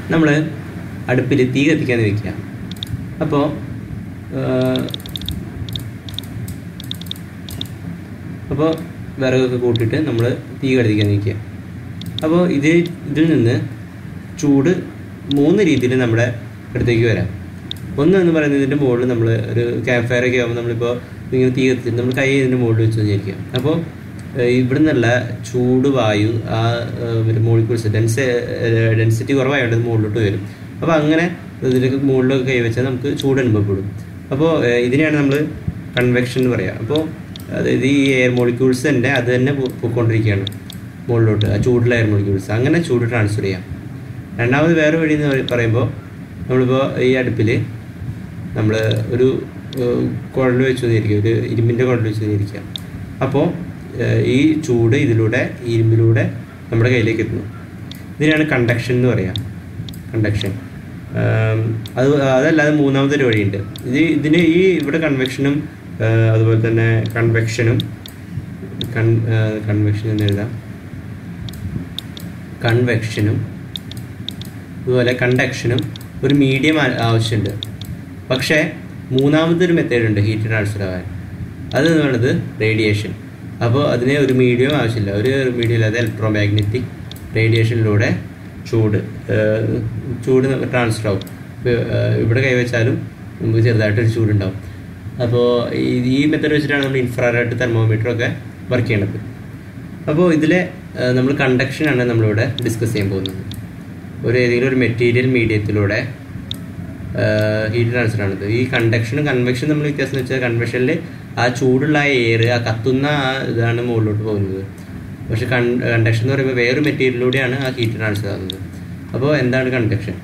നമ്മൾ അടുപ്പിൽ തീ കത്തിക്കാൻ വെക്കുക അപ്പോൾ അപ്പോൾ വിറകൊക്കെ കൂട്ടിയിട്ട് നമ്മൾ തീ കത്തിക്കാൻ നിൽക്കുക അപ്പോൾ ഇത് ഇതിൽ നിന്ന് ചൂട് മൂന്ന് രീതിയിൽ നമ്മുടെ അടുത്തേക്ക് വരാം ഒന്ന് എന്ന് പറയുന്നത് ഇതിൻ്റെ മുകളിൽ നമ്മൾ ഒരു ക്യാമ്പ് ഫയർ ഒക്കെ ആകുമ്പോൾ നമ്മളിപ്പോൾ ഇങ്ങനെ തീ കത്തിച്ചിട്ട് നമ്മൾ കൈ ഇതിൻ്റെ മുകളിൽ വെച്ച് വിചാരിക്കുക അപ്പോൾ ഇവിടെ നിന്നുള്ള ചൂട് വായു ആ മോളിക്യൂൾസ് ഡെൻസ് ഡെൻസിറ്റി കുറവായതുകൊണ്ട് ഇത് മുകളിലോട്ട് വരും അപ്പോൾ അങ്ങനെ ഇതിലേക്ക് മുകളിലൊക്കെ കൈ വെച്ചാൽ നമുക്ക് ചൂട് അനുഭവപ്പെടും അപ്പോൾ ഇതിനെയാണ് നമ്മൾ കൺവെക്ഷൻ എന്ന് പറയുക അപ്പോൾ അതായത് ഈ എയർ മോളിക്യൂൾസ് തന്നെ അത് തന്നെ പോ- പോയിക്കൊണ്ടിരിക്കുകയാണ് മുകളിലോട്ട് ആ ചൂടുള്ള എയർ മോളിക്യൂൾസ് അങ്ങനെ ചൂട് ട്രാൻസ്ഫർ ചെയ്യാം രണ്ടാമത് വേറെ വഴി എന്ന് പറ- പറയുമ്പോൾ നമ്മളിപ്പോൾ ഈ അടുപ്പിൽ നമ്മൾ ഒരു കുഴൽ വെച്ച് വന്നിരിക്കുക ഒരു ഇരുമ്പിൻ്റെ കുഴൽ വെച്ച് വന്നിരിക്കുക അപ്പോൾ ഈ ചൂട് ഇതിലൂടെ ഈ ഇരുമ്പിലൂടെ നമ്മുടെ കയ്യിലേക്ക് എത്തുന്നു ഇതിനാണ് കണ്ടക്ഷൻ എന്ന് പറയുക കണ്ടക്ഷൻ അത് അതല്ലാതെ മൂന്നാമതൊരു വഴിയുണ്ട് ഇത് ഇതിന് ഈ ഇവിടെ കൺവെക്ഷനും അതുപോലെ തന്നെ കൺവെക്ഷനും കൺ കൺവെക്ഷൻ എന്ന് എഴുതാം കൺവെക്ഷനും അതുപോലെ കണ്ടക്ഷനും ഒരു മീഡിയം ആവശ്യമുണ്ട് പക്ഷേ മൂന്നാമതൊരു മെത്തേഡ് ഉണ്ട് ഹീറ്റ് ട്രാൻസ്ഫർ ആവാൻ അത് എന്ന് പറയുന്നത് റേഡിയേഷൻ അപ്പോൾ അതിന് ഒരു മീഡിയം ആവശ്യമില്ല ഒരു മീഡിയം ഇല്ലാതെ ഇലക്ട്രോ മാഗ്നറ്റിക് റേഡിയേഷനിലൂടെ ചൂട് ഏഹ്, ചൂട് ട്രാൻസ്ഫർ ആവും ഇപ്പൊ, ഏഹ്, ഇവിടെ കൈവച്ചാലും നമുക്ക് ചെറുതായിട്ടൊരു ചൂടുണ്ടാവും അപ്പോൾ ഈ ഈ മെത്തേഡ് വെച്ചിട്ടാണ് നമ്മൾ ഇൻഫ്രാറെഡ് തെർമോമീറ്റർ ഒക്കെ വർക്ക് ചെയ്യണത് അപ്പോൾ ഇതിലെ നമ്മൾ കണ്ടക്ഷനാണ് നമ്മളിവിടെ ഡിസ്കസ് ചെയ്യാൻ പോകുന്നത് ഒരു ഏതെങ്കിലും ഒരു മെറ്റീരിയൽ മീഡിയത്തിലൂടെ ഹീറ്റ് ട്രാൻസ്ഫർ ആണിത് ഈ കണ്ടക്ഷനും കൺവെക്ഷനും നമ്മൾ വ്യത്യാസം എന്ന് വെച്ചാൽ കൺവെക്ഷനിൽ ആ ചൂടുള്ള എയർ ആ കത്തുന്ന ആ ഇതാണ് മുകളിലോട്ട് പോകുന്നത് പക്ഷെ കൺ കണ്ടക്ഷൻ എന്ന് പറയുമ്പോൾ വേറൊരു മെറ്റീരിയലിലൂടെയാണ് ആ ഹീറ്റ് ട്രാൻസ്ഫർ ആകുന്നത് അപ്പോൾ എന്താണ് കണ്ടക്ഷൻ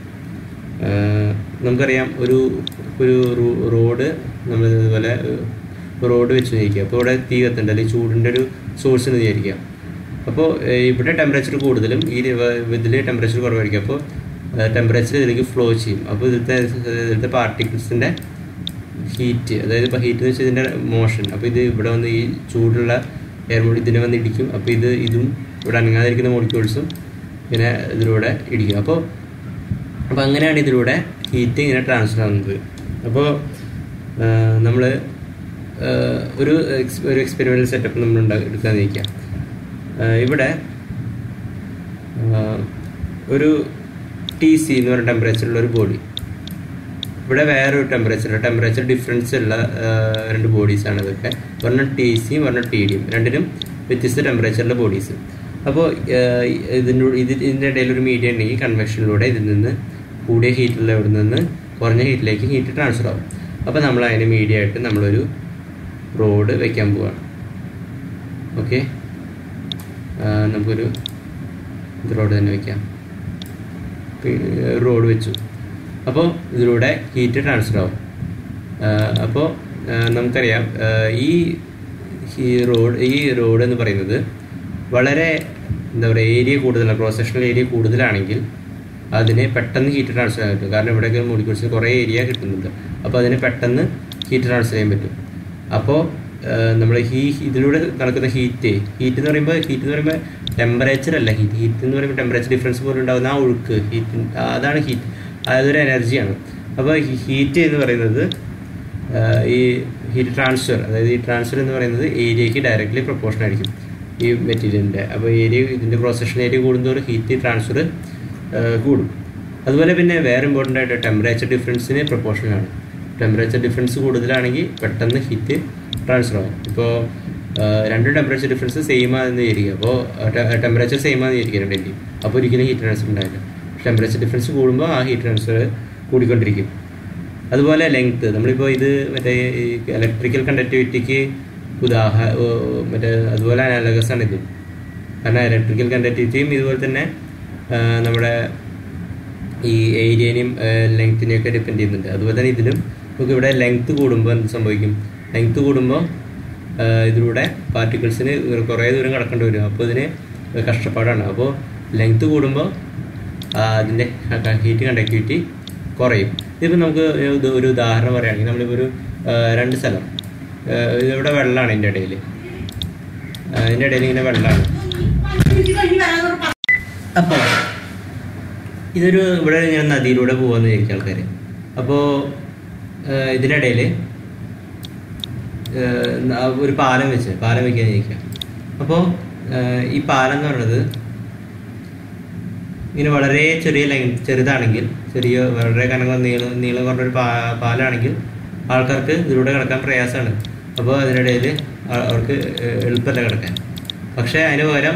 നമുക്കറിയാം ഒരു ഒരു റോഡ് നമ്മൾ ഇതുപോലെ റോഡ് വെച്ച് വിചാരിക്കുക അപ്പോൾ ഇവിടെ തീ കത്തുണ്ട് അല്ലെങ്കിൽ ചൂടിൻ്റെ ഒരു സോഴ്സ് എന്ന് വിചാരിക്കുക അപ്പോൾ ഇവിടെ ടെമ്പറേച്ചർ കൂടുതലും ഈ ഇതിൽ ടെമ്പറേച്ചർ കുറവായിരിക്കും അപ്പോൾ ടെമ്പറേച്ചർ ഇതിലേക്ക് ഫ്ലോ ചെയ്യും അപ്പോൾ ഇതിലത്തെ ഇതിലത്തെ പാർട്ടിക്കിൾസിൻ്റെ ഹീറ്റ് അതായത് ഇപ്പോൾ ഹീറ്റ് എന്ന് വെച്ചാൽ ഇതിൻ്റെ മോഷൻ അപ്പോൾ ഇത് ഇവിടെ വന്ന് ഈ ചൂടുള്ള എയർ മോളി ഇതിനെ വന്ന് ഇടിക്കും അപ്പോൾ ഇത് ഇതും ഇവിടെ അനങ്ങാതിരിക്കുന്ന മോളിക്യൂൾസും ഇങ്ങനെ ഇതിലൂടെ ഇടിക്കും അപ്പോൾ അപ്പോൾ അങ്ങനെയാണ് ഇതിലൂടെ ഹീറ്റ് ഇങ്ങനെ ട്രാൻസ്ഫർ ആവുന്നത് അപ്പോൾ നമ്മൾ ഒരു എക്സ് ഒരു എക്സ്പെരിമെൻ്റൽ സെറ്റപ്പ് നമ്മൾ ഉണ്ടാക്കി എടുക്കാൻ നിൽക്കുക ഇവിടെ ആ, ഒരു ടി സി എന്ന് പറയുന്ന ടെമ്പറേച്ചറുള്ള ഒരു ബോഡി ഇവിടെ വേറൊരു ടെമ്പറേച്ചർ ടെമ്പറേച്ചർ ഡിഫറൻസ് ഉള്ള ആ, രണ്ട് ബോഡീസാണ് ഇതൊക്കെ ഒരെണ്ണം ടി സിയും ഒരെണ്ണം ടി ഡിയും രണ്ടിനും വ്യത്യസ്ത ടെമ്പറേച്ചറിലെ ബോഡീസ് അപ്പോൾ ഇതിൻ്റെ ഇത് ഇതിൻ്റെ ഇടയിൽ ഒരു മീഡിയ ഉണ്ടെങ്കിൽ കൺവെക്ഷനിലൂടെ ഇതിൽ നിന്ന് കൂടിയ ഹീറ്റുള്ള ഇവിടെ നിന്ന് കുറഞ്ഞ ഹീറ്റിലേക്ക് ഹീറ്റ് ട്രാൻസ്ഫർ ആവും അപ്പോൾ നമ്മൾ അതിന് മീഡിയ ആയിട്ട് നമ്മളൊരു റോഡ് വെക്കാൻ പോവാണ് ഓക്കെ നമുക്കൊരു ഇത് റോഡ് തന്നെ വെക്കാം റോഡ് വെച്ചു അപ്പോൾ ഇതിലൂടെ ഹീറ്റ് ട്രാൻസ്ഫർ ആവും അപ്പോൾ നമുക്കറിയാം ആ, ഈ ഈ റോഡ് ഈ റോഡ് എന്ന് പറയുന്നത് വളരെ എന്താ പറയുക ഏരിയ കൂടുതലാണ് ക്രോസ് സെക്ഷണൽ ഏരിയ കൂടുതലാണെങ്കിൽ അതിനെ പെട്ടെന്ന് ഹീറ്റ് ട്രാൻസ്ഫർ ചെയ്യാൻ പറ്റും കാരണം ഇവിടെയൊക്കെ മോളിക്യൂൾസിന് കുറേ ഏരിയ കിട്ടുന്നുണ്ട് അപ്പോൾ അതിനെ പെട്ടെന്ന് ഹീറ്റ് ട്രാൻസ്ഫർ ചെയ്യാൻ പറ്റും അപ്പോൾ നമ്മൾ ഈ ഇതിലൂടെ നടക്കുന്ന ഹീറ്റ് ഹീറ്റ് എന്ന് പറയുമ്പോൾ ഹീറ്റ് എന്ന് പറയുമ്പോൾ ടെമ്പറേച്ചർ അല്ല ഹീറ്റ് ഹീറ്റ് എന്ന് പറയുമ്പോൾ ടെമ്പറേച്ചർ ഡിഫറൻസ് പോലും ഉണ്ടാകുന്ന ആ ഒഴുക്ക് ഹീറ്റ് അതാണ് ഹീറ്റ് അതൊരു എനർജിയാണ് അപ്പോൾ ഹീറ്റ് എന്ന് പറയുന്നത് ആഹ് ഈ ഹീറ്റ് ട്രാൻസ്ഫർ അതായത് ഈ ട്രാൻസ്ഫർ എന്ന് പറയുന്നത് ഏരിയയ്ക്ക് ഡയറക്റ്റ്ലി പ്രൊപ്പോർഷൻ ആയിരിക്കും ഈ മെറ്റീരിയലിൻ്റെ അപ്പോൾ ഏരിയ ഇതിൻ്റെ ക്രോസ് സെക്ഷൻ ഏരിയ കൂടുന്നതോറും ഹീറ്റ് ട്രാൻസ്ഫർ കൂടും അതുപോലെ പിന്നെ വേറെ ഇമ്പോർട്ടൻ്റ് ആയിട്ട് ടെമ്പറേച്ചർ ഡിഫറൻസിന് പ്രൊപ്പോർഷനാണ് ടെമ്പറേച്ചർ ഡിഫറൻസ് കൂടുതലാണെങ്കിൽ പെട്ടെന്ന് ഹീറ്റ് ട്രാൻസ്ഫർ ആവും ഇപ്പോൾ രണ്ട് ടെമ്പറേച്ചർ ഡിഫറൻസ് സെയിം ആണെന്ന് വിചാരിക്കുക അപ്പോൾ ടെമ്പറേച്ചർ സെയിം ആണെന്ന് വിചാരിക്കുക രണ്ടിൻ്റെയും അപ്പോൾ ഒരിക്കലും ഹീറ്റ് ട്രാൻസ്ഫർ ഉണ്ടാവില്ല ടെമ്പറേച്ചർ ഡിഫറൻസ് കൂടുമ്പോൾ ആ ഹീറ്റ് ട്രാൻസ്ഫർ കൂടിക്കൊണ്ടിരിക്കും അതുപോലെ ലെങ്ത് നമ്മളിപ്പോൾ ഇത് മറ്റേ ഈ ഇലക്ട്രിക്കൽ കണ്ടക്ടിവിറ്റിക്ക് ഉദാഹ ഓ, മറ്റേ അതുപോലെ അനാലഗസ് ആണ് ഇത് കാരണം ഇലക്ട്രിക്കൽ കണ്ടക്ടിവിറ്റിയും ഇതുപോലെ തന്നെ ആ, നമ്മുടെ ഈ ഏരിയനെയും ലെങ്ത്തിനെയും ഒക്കെ ഡിപ്പെൻഡ് ചെയ്യുന്നുണ്ട് അതുപോലെ തന്നെ ഇതിലും നമുക്ക് ഇവിടെ ലെങ്ത് കൂടുമ്പോൾ എന്ത് സംഭവിക്കും ലെങ്ത് കൂടുമ്പോൾ ആ, ഇതിലൂടെ പാർട്ടിക്കിൾസിന് കുറേ ദൂരം കടക്കേണ്ടി വരും അപ്പോൾ ഇതിന് കഷ്ടപ്പാടാണ് അപ്പോൾ ലെങ്ത് കൂടുമ്പോൾ ആ, അതിൻ്റെ ഹീറ്റ് കണ്ടക്ടിവിറ്റി കുറയും ഇതിപ്പോൾ നമുക്ക് ഇത് ഒരു ഉദാഹരണം പറയുകയാണെങ്കിൽ നമ്മളിപ്പോൾ ഒരു ആ, രണ്ട് സ്ഥലം ആ, ഇതിവിടെ വെള്ളമാണ് ഇതിൻ്റെ ഇടയിൽ ഇതിൻ്റെ ഇടയിൽ ഇങ്ങനെ വെള്ളമാണ് അപ്പോൾ ഇതൊരു ഇവിടെ ഇങ്ങനെ നദിയിലൂടെ പോകാന്ന് വിചാരിക്കും ആൾക്കാർ അപ്പോൾ ഇതിനിടയിൽ ഒരു പാലം വെച്ച് പാലം വെക്കാൻ വിചാരിക്കാം അപ്പോൾ ഈ പാലം എന്ന് പറയുന്നത് ഇങ്ങനെ വളരെ ചെറിയ ലൈൻ ചെറുതാണെങ്കിൽ ചെറിയ വളരെ കനകം നീളം നീളം കുറഞ്ഞൊരു പാ പാലാണെങ്കിൽ ആൾക്കാർക്ക് ഇതിലൂടെ കിടക്കാൻ പ്രയാസമാണ് അപ്പോൾ അതിനിടയിൽ അവർക്ക് എളുപ്പമല്ല കിടക്കാൻ പക്ഷേ അതിന് പകരം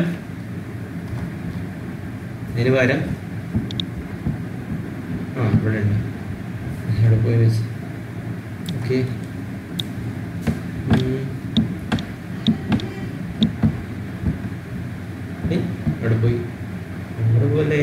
അതിന് പകരം ആ ഇവിടെ ഉണ്ട് ഇവിടെ പോയി വെച്ച് ഓക്കെ ഇവിടെ പോയി ഇവിടെ പോലെ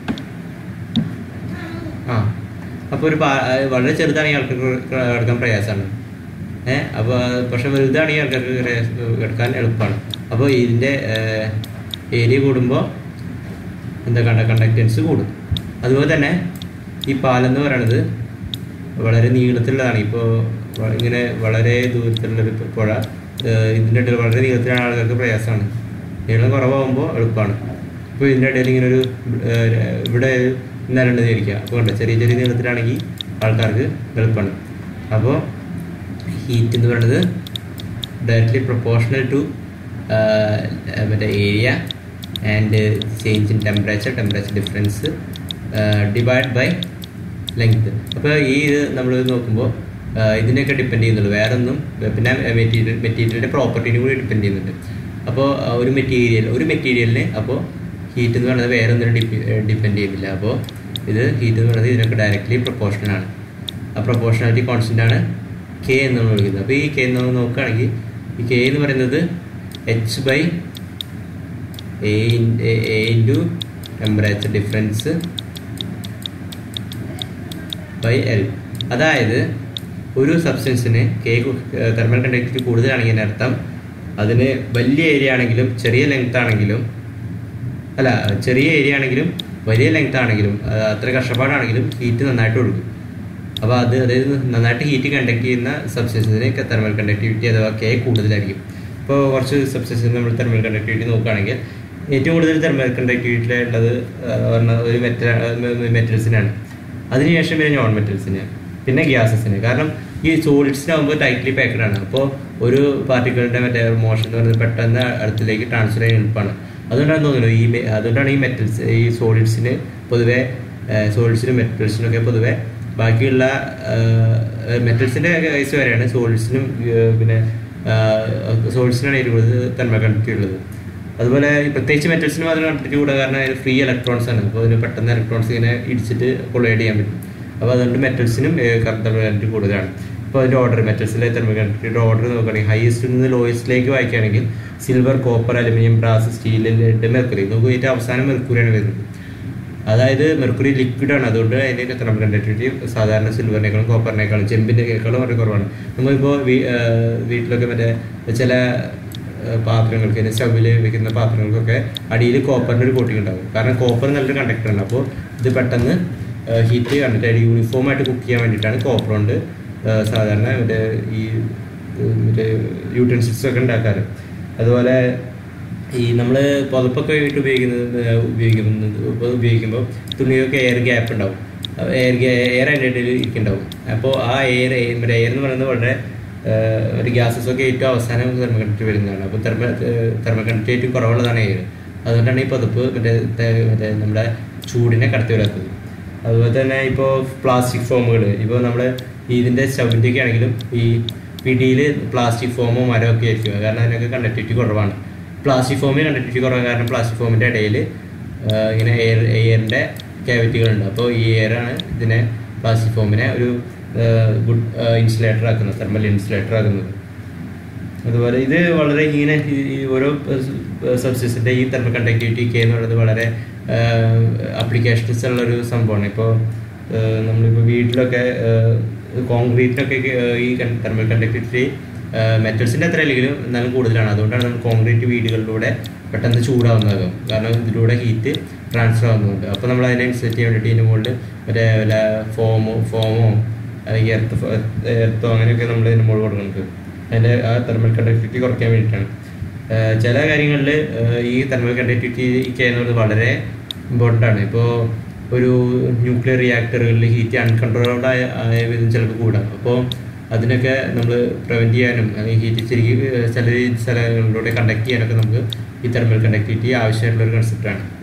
ആ അപ്പോൾ ഒരു പാ- വളരെ ചെറുതാണെങ്കിൽ ആൾക്കാർക്ക് കിടക്കാൻ പ്രയാസമാണ് ഏഹ് അപ്പോൾ പക്ഷെ വലുതാണെങ്കിൽ ആൾക്കാർക്ക് പ്രയാസ- കിടക്കാൻ എളുപ്പമാണ് അപ്പോൾ ഇതിൻ്റെ ഏരിയ കൂടുമ്പോൾ എന്താ കണ്ട കണ്ടക്റ്റൻസ് കൂടും അതുപോലെ തന്നെ ഈ പാലം എന്ന് പറയുന്നത് വളരെ നീളത്തിലുള്ളതാണ് ഇപ്പോൾ ഇങ്ങനെ വളരെ ദൂരത്തിലുള്ളൊരു പുഴ ഏഹ് ഇതിൻ്റെ ഇടയിൽ വളരെ നീളത്തിലാണ് ആൾക്കാർക്ക് പ്രയാസമാണ് നീളം കുറവാകുമ്പോൾ എളുപ്പമാണ് ഇപ്പോൾ ഇതിൻ്റെ ഇടയിൽ ഇങ്ങനെ ഒരു ഏഹ് ഇവിടെ നിലണ്ടെന്ന് വിചാരിക്കുക അപ്പോൾ കണ്ടോ ചെറിയ ചെറിയ നീളത്തിലാണെങ്കിൽ ആൾക്കാർക്ക് എളുപ്പമാണ് അപ്പോൾ ഹീറ്റ് എന്ന് പറയുന്നത് ഡയറക്ട്ലി പ്രൊപ്പോർഷണൽ ടു മറ്റേ area and change in temperature temperature difference divide by length അപ്പോൾ ഈ ഇത് നമ്മൾ നോക്കുമ്പോൾ ഇതിനെയൊക്കെ ഡിപ്പെൻഡ് ചെയ്യുന്നുള്ളൂ വേറെ ഒന്നും പിന്നെ മെറ്റീരിയൽ മെറ്റീരിയലിൻ്റെ പ്രോപ്പർട്ടീനെ കൂടി ഡിപ്പെൻഡ് ചെയ്യുന്നുണ്ട് അപ്പോൾ ഒരു മെറ്റീരിയൽ ഒരു മെറ്റീരിയലിന് അപ്പോൾ ഹീറ്റ് എന്ന് പറയുന്നത് വേറെ ഒന്നിനും ഡിപ്പെൻഡ് ചെയ്യുന്നില്ല അപ്പോൾ ഇത് ഹീറ്റ് എന്ന് പറയുന്നത് ഇതിനൊക്കെ ഡയറക്റ്റ്ലി പ്രൊപ്പോർഷണൽ ആണ് ആ പ്രൊപ്പോർഷണാലിറ്റി കോൺസ്റ്റൻ്റ് ആണ് കെ എന്ന് നമ്മൾ വിളിക്കുന്നത് അപ്പോൾ ഈ കെ എന്ന് നമ്മൾ നോക്കുകയാണെങ്കിൽ ഈ കെ എന്ന് പറയുന്നത് H by A into temperature difference by L അതായത് ഒരു സബ്സ്റ്റൻസിന് കെ തെർമൽ കണ്ടക്ടിവിറ്റി കൂടുതലാണെങ്കിൽ അതിൻ്റെ അർത്ഥം അതിന് വലിയ ഏരിയ ആണെങ്കിലും ചെറിയ ലെങ്ത് ആണെങ്കിലും അല്ല ചെറിയ ഏരിയ ആണെങ്കിലും വലിയ ലെങ്ത് ആണെങ്കിലും അത് അത്ര കഷ്ടപ്പാടാണെങ്കിലും ഹീറ്റ് നന്നായിട്ട് കൊടുക്കും അപ്പോൾ അത് അതായത് നന്നായിട്ട് ഹീറ്റ് കണ്ടക്ട് ചെയ്യുന്ന സബ്സ്റ്റൻസിന് തെർമൽ കണ്ടക്ടിവിറ്റി അഥവാ കെ കൂടുതലായിരിക്കും ഇപ്പോൾ കുറച്ച് സബ്സ്റ്റൻസിന് നമ്മൾ തെർമൽ കണ്ടക്ടിവിറ്റി നോക്കുകയാണെങ്കിൽ ഏറ്റവും കൂടുതൽ തെർമൽ കണ്ടക്ടിവിറ്റി ഉള്ളത് പറഞ്ഞ ഒരു മെറ്റൽ മെറ്റൽസിനാണ് അതിനുശേഷം പിന്നെ നോൺ മെറ്റൽസിന് പിന്നെ ഗ്യാസസിന് കാരണം ഈ സോളിഡ്സിനാകുമ്പോൾ ടൈറ്റ്ലി പാക്കഡ് ആണ് അപ്പോൾ ഒരു പാർട്ടിക്കിളിൻ്റെ മറ്റേ മോഷൻ എന്ന് പറയുന്നത് പെട്ടെന്ന് അടുത്തിലേക്ക് ട്രാൻസ്ഫർ ചെയ്യാൻ എളുപ്പമാണ് അതുകൊണ്ടാണ് തോന്നുന്നു ഈ മെ- അതുകൊണ്ടാണ് ഈ മെറ്റൽസ് ഈ സോളിഡ്സിന് പൊതുവെ സോളിഡ്സിനും മെറ്റൽസിനും ഒക്കെ പൊതുവെ ബാക്കിയുള്ള മെറ്റൽസിൻ്റെ കേസ് വരെയാണ് സോളിഡ്സിനും പിന്നെ സോളിഡ്സിനാണ് ഏറ്റവും കൂടുതൽ തന്മ കണ്ടിട്ട് ഉള്ളത് അതുപോലെ ഈ പ്രത്യേകിച്ച് മെറ്റൽസിന് മാത്രം കണ്ടിട്ട് കൂടെ കാരണം അതിന് ഫ്രീ ഇലക്ട്രോൺസ് ആണ് അപ്പോൾ അതിന് പെട്ടെന്ന് ഇലക്ട്രോൺസ് ഇങ്ങനെ ഇടിച്ചിട്ട് കൊളൈഡ് ചെയ്യാൻ പറ്റും അപ്പോൾ അതുകൊണ്ട് മെറ്റൽസിനും തെർമോകണ്ടിറ്റി കൂടുതലാണ് ഇപ്പോൾ അതിൻ്റെ ഓർഡർ മെറ്റൽസിലെ തെർമോകണ്ടിറ്റിയുടെ ഓർഡർ നോക്കുകയാണെങ്കിൽ ഹയസ്റ്റിൽ നിന്ന് ലോയസ്റ്റിലേക്ക് വായിക്കുകയാണെങ്കിൽ silver copper aluminium brass steel lead mercury നോക്കുക ഏറ്റവും അവസാനം മെർക്കുറിയാണ് വരുന്നത് അതായത് മെർക്കുറി ലിക്വിഡ് ആണ് അതുകൊണ്ട് അതിൻ്റെ തെർമൽ കണ്ടക്ടിവിറ്റി സാധാരണ സിൽവറിനേക്കാളും കോപ്പറിനേക്കാളും ചെമ്പിൻ്റെക്കാളും വളരെ കുറവാണ് നമ്മളിപ്പോൾ വീട്ടിലൊക്കെ മറ്റേ ചില ഏഹ് പാത്രങ്ങൾക്ക് സ്റ്റവിൽ വെക്കുന്ന പാത്രങ്ങൾക്കൊക്കെ അടിയിൽ കോപ്പറിൻ്റെ ഒരു കോട്ടിങ് ഉണ്ടാവും കാരണം കോപ്പർ നല്ലൊരു കണ്ടക്ടറാണ് അപ്പോൾ ഇത് പെട്ടെന്ന് ഹീറ്റ് കണ്ടിട്ട് അടി യൂണിഫോം ആയിട്ട് കുക്ക് ചെയ്യാൻ വേണ്ടിയിട്ടാണ് കോപ്പർ കൊണ്ട് ഏഹ് സാധാരണ മറ്റേ ഈ ഏഹ് മറ്റേ യൂട്ടൻസിൽസ് ഒക്കെ ഉണ്ടാക്കാറ് അതുപോലെ ഈ നമ്മൾ പുതപ്പൊക്കെ ഇട്ട് ഉപയോഗിക്കുന്നത് ഏഹ് ഉപയോഗിക്കുന്നത് ഇപ്പോൾ ഉപയോഗിക്കുമ്പോൾ തുണിയൊക്കെ എയർ ഗ്യാപ്പ് ഉണ്ടാവും എയർ എയർ അതിൻ്റെ ഇടയിൽ ഇരിക്കുന്നുണ്ടാവും അപ്പോൾ ആ എയർ മറ്റേ എയർ എന്ന് പറയുന്നത് വളരെ ഏഹ് ഒരു ഗ്യാസസ് ഒക്കെ ഏറ്റവും അവസാനം തെർമൽ കണ്ടക്ട് വരുന്നതാണ് അപ്പോൾ തെർമൽ തെർമൽ കണ്ടക്ട് ഏറ്റവും കുറവുള്ളതാണ് എയർ അതുകൊണ്ടാണ് ഈ പതിപ്പ് മറ്റേ തെ- മറ്റേ നമ്മുടെ ചൂടിനെ കടത്തി വരാത്തത് അതുപോലെ തന്നെ ഇപ്പോൾ പ്ലാസ്റ്റിക് ഫോമുകൾ ഇപ്പോൾ നമ്മൾ ഇതിൻ്റെ സ്റ്റൗവിൻ്റെ ഒക്കെ ആണെങ്കിലും ഈ പിടിയിൽ പ്ലാസ്റ്റിക് ഫോമോ മരമോ ഒക്കെ ആയിരിക്കും കാരണം അതിനൊക്കെ കണ്ടക്ടിവിറ്റി കുറവാണ് പ്ലാസ്റ്റിക് ഫോമിന് കണ്ടക്ടിവിറ്റി കുറവാണ് കാരണം പ്ലാസ്റ്റിക് ഫോമിൻ്റെ ഇടയിൽ ഇങ്ങനെ എയർ എയറിൻ്റെ ക്യാവിറ്റികളുണ്ട് അപ്പോൾ ഈ എയറാണ് ഇതിനെ പ്ലാസ്റ്റിക് ഫോമിനെ ഒരു ഗുഡ് ഇൻസുലേറ്റർ ആക്കുന്നത് തെർമൽ ഇൻസുലേറ്റർ ആക്കുന്നത് അതുപോലെ ഇത് വളരെ ഇങ്ങനെ ഈ- ഈ ഓരോ സബ്സ്റ്റൻസിൻ്റെ ഈ തെർമൽ കണ്ടക്ടിവിറ്റി കെ എന്ന് പറയുന്നത് വളരെ അപ്ലിക്കേഷൻസ് ഉള്ളൊരു സംഭവമാണ് ഇപ്പോൾ നമ്മളിപ്പോൾ വീട്ടിലൊക്കെ കോൺക്രീറ്റിനൊക്കെ ഈ തെർമൽ കണ്ടക്ടിവിറ്റി മെറ്റൽസിൻ്റെ അത്ര അല്ലെങ്കിലും എന്നാലും കൂടുതലാണ് അതുകൊണ്ടാണ് നമ്മൾ കോൺക്രീറ്റ് വീടുകളിലൂടെ പെട്ടെന്ന് ചൂടാവുന്നത് കാരണം ഇതിലൂടെ ഹീറ്റ് ട്രാൻസ്ഫർ ആവുന്നുണ്ട് അപ്പോൾ നമ്മൾ അതിനെ സെറ്റ് ചെയ്യാൻ വേണ്ടിയിട്ട് ഇതിൻ്റെ മുകളിൽ മറ്റേ വല്ല ഫോമോ ഫോമോ അല്ലെങ്കിൽ എർത്ത് എർത്തോ അങ്ങനെയൊക്കെ നമ്മൾ ഇതിന് മുകളിൽ കൊടുക്കുന്നത് അതിൻ്റെ ആ തെർമൽ കണ്ടക്ടിവിറ്റി കുറയ്ക്കാൻ വേണ്ടിയിട്ടാണ് ഏഹ് ചില കാര്യങ്ങളിൽ ഈ തെർമൽ കണ്ടക്ടിവിറ്റി എന്ന് പറയുന്നത് വളരെ ഇമ്പോർട്ടൻ്റ് ആണ് ഇപ്പോൾ ഒരു ന്യൂക്ലിയർ റിയാക്ടറുകളിൽ ഹീറ്റ് അൺകൺട്രോൾഡ് ആയ ആയ വിധം ചിലപ്പോൾ കൂടാം അപ്പോൾ അതിനൊക്കെ നമ്മൾ പ്രിവെൻറ്റ് ചെയ്യാനും അല്ലെങ്കിൽ ഹീറ്റ് ശരിക്കും ചില സ്ഥലങ്ങളിലൂടെ കണ്ടക്ട് ചെയ്യാനൊക്കെ നമുക്ക് ഈ തെർമൽ കണ്ടക്ടിവിറ്റി ആവശ്യമായിട്ടുള്ള ഒരു കൺസെപ്റ്റാണ്